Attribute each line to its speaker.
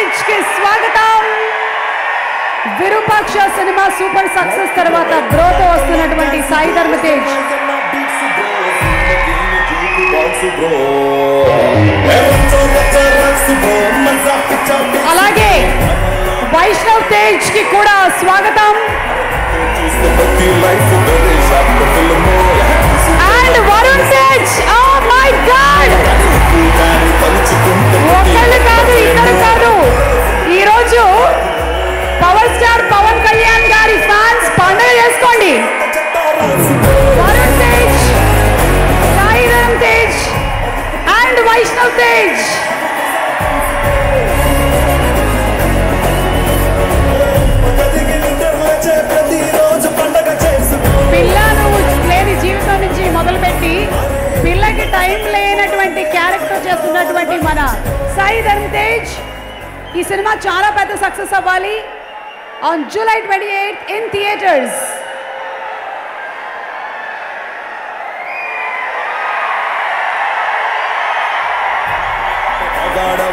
Speaker 1: తేజ్ కి స్వాగతం Virupaksha cinema super success తర్వాత గ్రోత్ వస్తున్నటువంటి సాయి ధర్మ తేజ్ అలాగే వైష్ణవ్ తేజ్ కి కూడా స్వాగతం and Varun Tej oh my god ఒకళ్ళు కాదు ఇద్దరు కాదు ఈ రోజు పవర్ స్టార్ పవన్ కళ్యాణ్ గారి ఫ్యాన్స్ పండుగ చేసుకోండి వరుణ్ తేజ్ సాయిధరం తేజ్ అండ్ వైష్ణవ్ తేజ్ పిల్లను లేని జీవితం నుంచి మొదలుపెట్టి పిల్లకి టైం లేనటువంటి క్యారెక్టర్ చేస్తున్నటువంటి మన సాయి ధర్మ్ తేజ్ ఈ సినిమా చాలా పెద్ద సక్సెస్ అవ్వాలి on July twenty eighth in theatres
Speaker 2: గాడ